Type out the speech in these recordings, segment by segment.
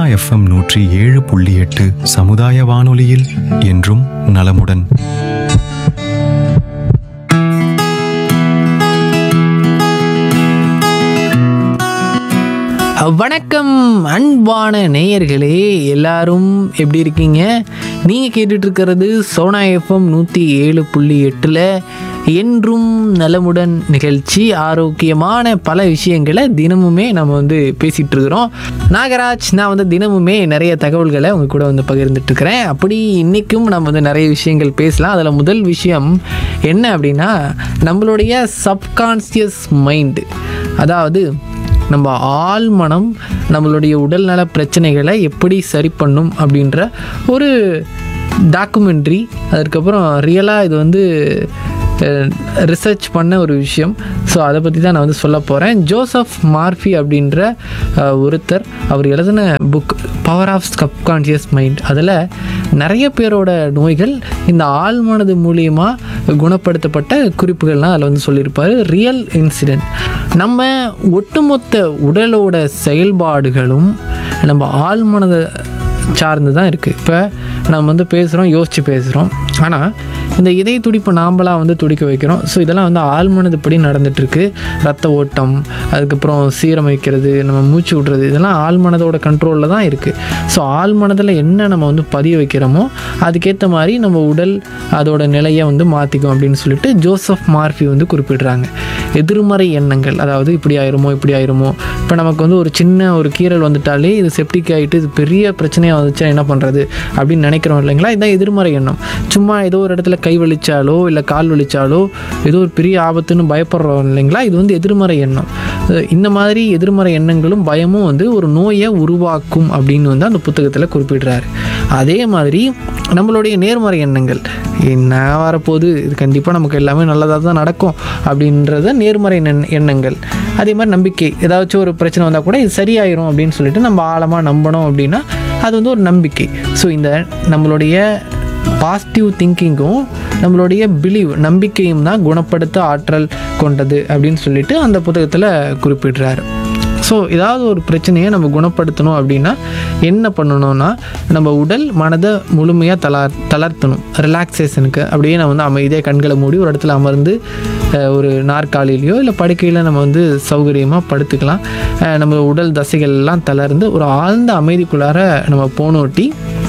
Sona FM நூற்றி ஏழு புள்ளி எட்டு சமுதாய வானொலியில் என்றும் நலமுடன் வணக்கம் அன்பான நேயர்களே எல்லாரும் எப்படி இருக்கீங்க நீங்கள் கேட்டுட்டு இருக்கிறது சோனா எஃப்எம் நூற்றி ஏழு புள்ளி எட்டில் என்றும் நலமுடன் நிகழ்ச்சி ஆரோக்கியமான பல விஷயங்களை தினமுமே நம்ம வந்து பேசிகிட்டு இருக்கிறோம் நாகராஜ் நான் வந்து தினமுமே நிறைய தகவல்களை உங்க கூட வந்து பகிர்ந்துட்டு இருக்கிறேன் அப்படி இன்றைக்கும் நம்ம வந்து நிறைய விஷயங்கள் பேசலாம் அதில் முதல் விஷயம் என்ன அப்படின்னா நம்மளுடைய சப்கான்சியஸ் மைண்டு அதாவது நம்ம ஆள் மனம் நம்மளுடைய உடல்நல பிரச்சனைகளை எப்படி சரி பண்ணும் அப்படின்ற ஒரு டாக்குமெண்ட்ரி அதுக்கப்புறம் ரியலாக இது வந்து ரிசர்ச் பண்ண ஒரு விஷயம் ஸோ அதை பற்றி தான் நான் வந்து சொல்ல போகிறேன் ஜோசப் மார்ஃபி அப்படின்ற அஹ், ஒருத்தர் அவர் எழுதின book power of subconscious mind அதில் நிறைய பேரோட நோய்கள் இந்த ஆழ்மனது மூலியமாக குணப்படுத்தப்பட்ட குறிப்புகள்லாம் அதில் வந்து சொல்லியிருப்பார் ரியல் இன்சிடென்ட் நம்ம ஒட்டுமொத்த உடலோட செயல்பாடுகளும் நம்ம ஆழ்மனதை சார்ந்து தான் இருக்குது இப்போ நம்ம வந்து பேசுகிறோம் யோசித்து பேசுகிறோம் ஆனால் இந்த இதய துடிப்பை நாம்பளாக வந்து துடிக்க வைக்கிறோம் ஸோ இதெல்லாம் வந்து ஆழ்மனதுப்படி நடந்துகிட்ருக்கு ரத்த ஓட்டம் அதுக்கப்புறம் சீரமைக்கிறது நம்ம மூச்சு விடுறது இதெல்லாம் ஆழ்மனதோட கண்ட்ரோலில் தான் இருக்குது ஸோ ஆழ்மனதில் என்ன நம்ம வந்து பதிய வைக்கிறோமோ அதுக்கேற்ற மாதிரி நம்ம உடல் அதோட நிலையை வந்து மாற்றிக்கும் அப்படின்னு சொல்லிட்டு ஜோசப் மார்ஃபி வந்து குறிப்பிடுறாங்க எதிர்மறை எண்ணங்கள் அதாவது இப்படி ஆயிருமோ இப்படி ஆயிருமோ இப்போ நமக்கு வந்து ஒரு சின்ன ஒரு கீறல் வந்துட்டாலே இது செப்டிக் ஆகிட்டு இது பெரிய பிரச்சனையாக வந்துச்சா என்ன பண்ணுறது அப்படின்னு நினைக்கிறோம் இல்லைங்களா இதான் எதிர்மறை எண்ணம் சும்மா ஏதோ ஒரு இடத்துல கை வலிச்சாலோ இல்லை கால் வலிச்சாலோ ஏதோ ஒரு பெரிய ஆபத்துன்னு பயப்படுறோம் இல்லைங்களா இது வந்து எதிர்மறை எண்ணம் அஹ் இந்த மாதிரி எதிர்மறை எண்ணங்களும் பயமும் வந்து ஒரு நோயை உருவாக்கும் அப்படின்னு வந்து அந்த புத்தகத்தில் குறிப்பிடுறாரு அதே மாதிரி நம்மளுடைய நேர்மறை எண்ணங்கள் என்ன வரப்போகுது இது கண்டிப்பாக நமக்கு எல்லாமே நல்லதாக தான் நடக்கும் அப்படின்றத நேர்மறை எண்ண- எண்ணங்கள் அதே மாதிரி நம்பிக்கை ஏதாச்சும் ஒரு பிரச்சனை வந்தால் கூட இது சரியாயிரும் அப்படின்னு சொல்லிட்டு நம்ம ஆழமாக நம்பணும் அப்படின்னா அது வந்து ஒரு நம்பிக்கை ஸோ இந்த நம்மளுடைய பாசிட்டிவ் திங்கிங்கும் நம்மளுடைய பிலீவ் நம்பிக்கையும் தான் குணப்படுத்த ஆற்றல் கொண்டது அப்படின்னு சொல்லிட்டு அந்த புத்தகத்தில் குறிப்பிடுறாரு ஸோ ஏதாவது ஒரு பிரச்சனையை நம்ம குணப்படுத்தணும் அப்படின்னா என்ன பண்ணணும்னா நம்ம உடல் மனதை முழுமையாக தளர் தளர்த்தணும் ரிலாக்ஸேஷனுக்கு அப்படியே நம்ம வந்து அமைதியாக கண்களை மூடி ஒரு இடத்துல அமர்ந்து அஹ், ஒரு நாற்காலியிலையோ இல்லை படுக்கையில் நம்ம வந்து சௌகரியமாக படுத்துக்கலாம் அஹ், நம்ம உடல் தசைகள் எல்லாம் தளர்ந்து ஒரு ஆழ்ந்த அமைதிக்குள்ளார நம்ம போனோட்டி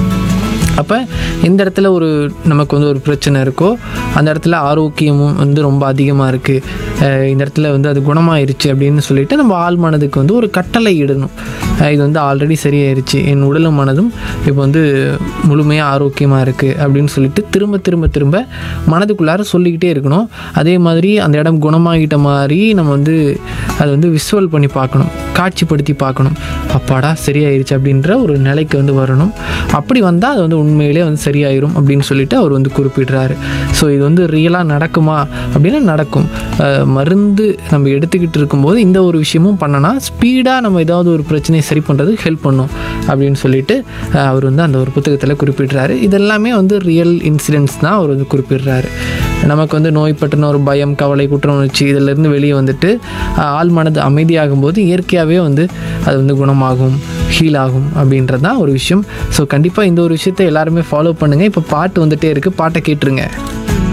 அப்போ எந்த இடத்துல ஒரு நமக்கு வந்து ஒரு பிரச்சனை இருக்கோ அந்த இடத்துல ஆரோக்கியமும் வந்து ரொம்ப அதிகமாக இருக்குது இந்த இடத்துல வந்து அது குணமாயிருச்சு அப்படின்னு சொல்லிட்டு நம்ம ஆள் மனதுக்கு வந்து ஒரு கட்டளை இடணும் அஹ் இது வந்து ஆல்ரெடி சரியாயிருச்சு என் உடலும் மனதும் இப்போ வந்து முழுமையாக ஆரோக்கியமாக இருக்குது அப்படின்னு சொல்லிட்டு திரும்ப திரும்ப திரும்ப மனதுக்குள்ளார சொல்லிக்கிட்டே இருக்கணும் அதே மாதிரி அந்த இடம் குணமாகிட்ட மாதிரி நம்ம வந்து அதை வந்து விஷுவல் பண்ணி பார்க்கணும் காட்சிப்படுத்தி பார்க்கணும் அப்பாடா சரியாயிருச்சு அப்படின்ற ஒரு நிலைக்கு வந்து வரணும் அப்படி வந்தால் அது வந்து உண்மையிலே வந்து சரியாயிரும் அப்படின்னு சொல்லிட்டு அவர் வந்து குறிப்பிடுறாரு ஸோ இது வந்து ரியலாக நடக்குமா அப்படின்னா நடக்கும் அஹ் மருந்து நம்ம எடுத்துக்கிட்டு இருக்கும்போது இந்த ஒரு விஷயமும் பண்ணனா ஸ்பீடாக நம்ம ஏதாவது ஒரு பிரச்சனையை சரி பண்ணுறதுக்கு ஹெல்ப் பண்ணும் அப்படின்னு சொல்லிட்டு அஹ் அவர் வந்து அந்த ஒரு புத்தகத்தில் குறிப்பிடுறாரு இதெல்லாமே வந்து ரியல் இன்சிடென்ட்ஸ் தான் அவர் வந்து குறிப்பிடுறாரு நமக்கு வந்து நோய்பட்டுன ஒரு பயம் கவலை குற்ற உணர்ச்சி இதிலிருந்து வெளியே வந்துட்டு ஆஹ், ஆள் மனது அமைதியாகும் போது இயற்கையாகவே வந்து அது வந்து குணமாகும் ஹீல் ஆகும் அப்படின்றது தான் ஒரு விஷயம் ஸோ கண்டிப்பாக இந்த ஒரு விஷயத்தை எல்லாருமே ஃபாலோ பண்ணுங்கள் இப்போ பாட்டு வந்துட்டே இருக்குது பாட்டை கேட்டுருங்க